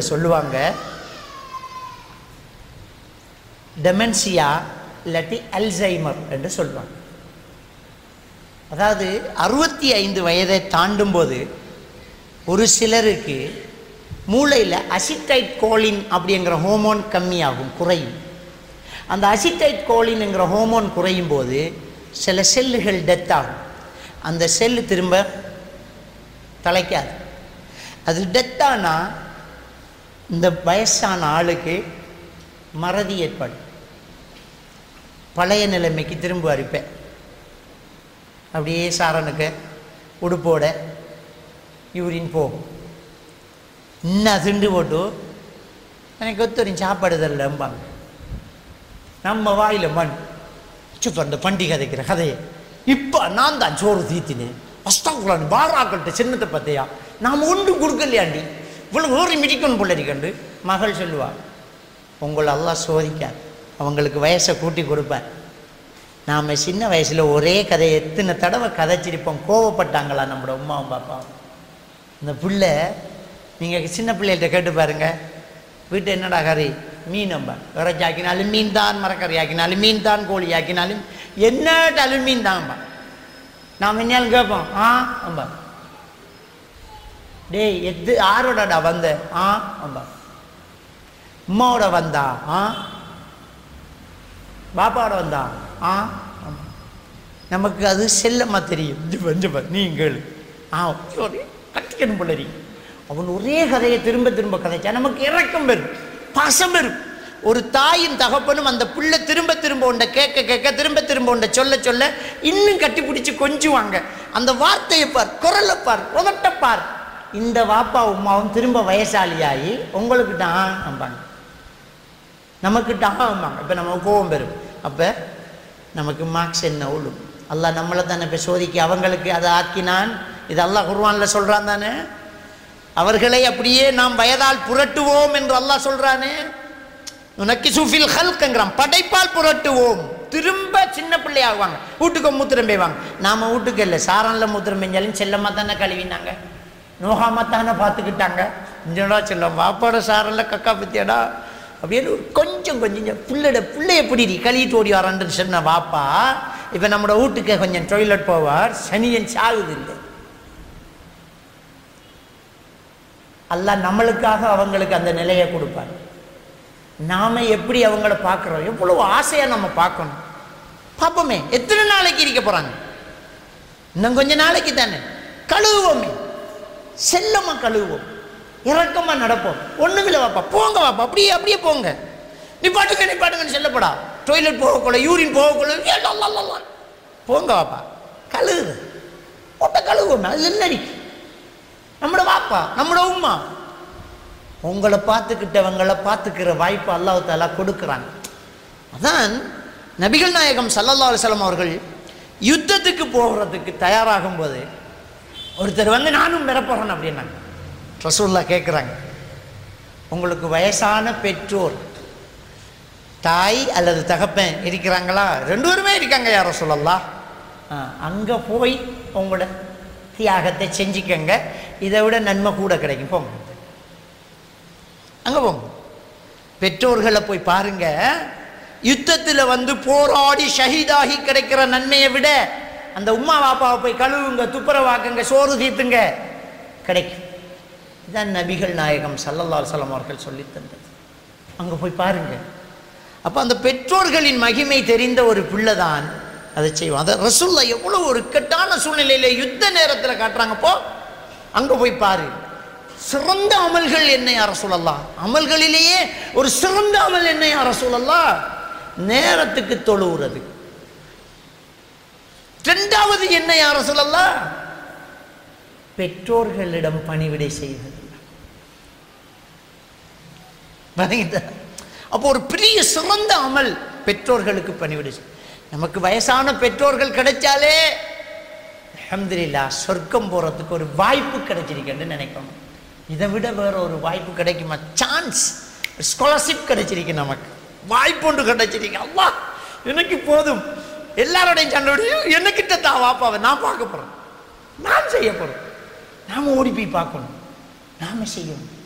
சொல்லுவாங்க டெமென்சியா இல்லாட்டி அல்சைமர் என்று சொல்லுவாங்க அதாவது அறுபத்தி ஐந்து வயதை தாண்டும் போது ஒரு சிலருக்கு மூளையில் அசிட்டைட் கோலின் அப்படிங்கிற ஹோமோன் கம்மியாகும் குறையும் அந்த அசிட்டைட் கோலின்ங்கிற ஹோமோன் குறையும் போது சில செல்லுகள் டெத் ஆகும் அந்த செல்லு திரும்ப தலைக்காது அது டெத்தானா இந்த வயசான ஆளுக்கு மறதி ஏற்படும் பழைய நிலைமைக்கு திரும்ப அரிப்பேன் அப்படியே சாரனுக்கு உடுப்போட யூரின் போகும் இன்னும் திண்டு போட்டு எனக்கு ஒத்தரின் சாப்பாடு தரலம்பாங்க நம்ம வாயில் மண் சுத்தம் அந்த பண்டி கதைக்கிற கதையை இப்போ நான் தான் சோறு தீத்தினேன் அஸ்தாக்குலான்னு பாராக்கள்கிட்ட சின்னத்தை பார்த்தியா நாம் ஒன்றும் கொடுக்கலையாண்டி இவ்வளோ ஊறி மிதிக்கணும் பிள்ளை கண்டு மகள் சொல்லுவா உங்களை எல்லாம் சோதிக்காது அவங்களுக்கு வயசை கூட்டி கொடுப்பேன் நாம் சின்ன வயசில் ஒரே கதையை எத்தனை தடவை கதைச்சிருப்போம் கோவப்பட்டாங்களா நம்மளோட உமாவும் பாப்பாவும் இந்த பிள்ளை நீங்கள் சின்ன பிள்ளைகள்ட்ட கேட்டு பாருங்க வீட்டு என்னடா கறி மீன் அம்பா இறைச்சி ஆக்கினாலும் மீன் தான் மரக்கறி ஆக்கினாலும் மீன் தான் கோழி ஆக்கினாலும் என்னட்டாலும் மீன் தான்ப்பா நாம் என்னாலும் கேட்போம் ஆ அம்பா டேய் எது ஆரோடடா வந்த ஆ அம்பா அம்மாவோட வந்தா ஆ பாப்பாவோட வந்தா ஆ ஆமா. நமக்கு அது செல்லமாக தெரியும் இது வந்து பார், நீ கேளு ஆ சரி கட்டிக்கணும் பிள்ளை அவன் ஒரே கதையை திரும்ப திரும்ப கதைச்சா நமக்கு இறக்கம் வரும் பாசம் வரும் ஒரு தாயும் தகப்பனும் அந்த புள்ள திரும்ப திரும்ப உண்ட கேட்க கேட்க திரும்ப திரும்ப உண்ட சொல்ல சொல்ல இன்னும் கட்டி பிடிச்சி கொஞ்சுவாங்க அந்த வார்த்தையை பார் குரலை பார் உதட்ட பார் இந்த வாப்பா உமாவும் திரும்ப வயசாளியாகி உங்களுக்கு தான் நம்பாங்க நமக்கிட்ட ஆமாங்க இப்போ நம்ம கோபம் பெறும் அப்போ நமக்கு மார்க்ஸ் என்ன விழும் அல்லாஹ் நம்மளை தானே இப்போ சோதிக்க அவங்களுக்கு அதை ஆக்கினான் இது அல்லாஹ் குர்வானில் சொல்கிறான் தானே அவர்களை அப்படியே நாம் வயதால் புரட்டுவோம் என்று அல்லாஹ் சொல்கிறானே உனக்கு சுஃபில் ஹல்க்ங்கிறான் படைப்பால் புரட்டுவோம் திரும்ப சின்ன பிள்ளை ஆகுவாங்க வீட்டுக்கு மூத்திரம் பெய்வாங்க நாம் வீட்டுக்கு இல்லை சாரனில் மூத்திரம் பெஞ்சாலும் செல்லமாக தானே கழுவினாங்க நோகாம தானே பார்த்துக்கிட்டாங்க இஞ்சடா செல்லம் வாப்பாட சாரனில் கக்கா பத்தியாடா அப்படின்னு ஒரு கொஞ்சம் கொஞ்சம் பிள்ளைட பிள்ளைய பிடிடி கழுவிட்டு ஓடி வரான்னு சொன்ன வாப்பா இப்போ நம்மளோட வீட்டுக்கு கொஞ்சம் டொய்லெட் போவார் சனியன் சாகுது இல்லை அல்லாஹ் நம்மளுக்காக அவங்களுக்கு அந்த நிலையை கொடுப்பார் நாம எப்படி அவங்கள பார்க்குறோம் எவ்வளவு ஆசையாக நம்ம பார்க்கணும் பார்ப்போமே எத்தனை நாளைக்கு இருக்க போகிறாங்க இன்னும் கொஞ்ச நாளைக்கு தானே கழுவுவோமே செல்லமா கழுவுவோம் இறக்கமா நடப்போம் ஒண்ணுமில்ல வாப்பா போங்க வாப்பா அப்படியே அப்படியே போங்க நிப்பாட்டுங்க நிப்பாட்டுங்கன்னு செல்லப்படா டொய்லெட் போகக்குள்ள யூரின் போகக்குள்ள ஏ, லா, லா, லா, லா. போங்க வாப்பா கழுவுங்க போட்ட கழுவுவோமே அது என்னடி நம்மளோட வாப்பா நம்மளோட உம்மா உங்களை பார்த்துக்கிட்டவங்களை பார்த்துக்கிற வாய்ப்பு அல்லாஹ் தாலா கொடுக்குறாங்க அதான் நபிகள் நாயகம் சல்லல்லா அலுவலம் அவர்கள் யுத்தத்துக்கு போகிறதுக்கு தயாராகும் போது ஒருத்தர் வந்து நானும் பெறப்போகிறேன் அப்படின்னாங்க ரசூல்லா கேட்குறாங்க உங்களுக்கு வயசான பெற்றோர் தாய் அல்லது தகப்பன் இருக்கிறாங்களா ரெண்டு பேருமே இருக்காங்க யார சொல்லலாம் அங்கே போய் உங்களோட தியாகத்தை செஞ்சுக்கங்க இதை விட நன்மை கூட கிடைக்கும் போங்க அங்கே போங்க பெற்றோர்களை போய் பாருங்க யுத்தத்தில் வந்து போராடி ஷஹீதாகி கிடைக்கிற நன்மையை விட அந்த உம்மா பாப்பாவை போய் கழுவுங்க துப்புரவாக்குங்க சோறு தீர்த்துங்க கிடைக்கும் இதான் நபிகள் நாயகம் சல்லல்லா அலுவலம் அவர்கள் சொல்லித் தந்தது அங்கே போய் பாருங்க அப்போ அந்த பெற்றோர்களின் மகிமை தெரிந்த ஒரு பிள்ளை தான் அதை செய்வோம் அதை ரசூல்லா எவ்வளோ ஒரு இக்கட்டான சூழ்நிலையில யுத்த நேரத்தில் காட்டுறாங்க போ அங்கே போய் பாரு சிறந்த அமல்கள் என்ன யார சொல்லலாம் அமல்களிலேயே ஒரு சிறந்த அமல் என்ன யார சொல்லலாம் நேரத்துக்கு தொழுவுறது இரண்டாவது என்ன யார சொல்லலாம் பெற்றோர்களிடம் பணிவிடை செய்வது வணங்கிட்டா அப்போ ஒரு பெரிய சிறந்த அமல் பெற்றோர்களுக்கு பணிவிடை செய் நமக்கு வயசான பெற்றோர்கள் கிடைச்சாலே அல்ஹம்துலில்லாஹ் சொர்க்கம் போகிறதுக்கு ஒரு வாய்ப்பு கிடைச்சிருக்குன்னு நினைக்கணும் இதை விட வேற ஒரு வாய்ப்பு கிடைக்குமா சான்ஸ் ஸ்காலர்ஷிப் கிடைச்சிருக்கு நமக்கு வாய்ப்பு ஒன்று கிடைச்சிருக்கு அவ்வா எனக்கு போதும் எல்லாரோடையும் சண்டையும் எனக்கிட்ட தான் வாப்பாவை நான் பார்க்க போகிறேன் நான் செய்ய போகிறேன் நாம் ஓடி போய் பார்க்கணும் நாம் செய்யணும்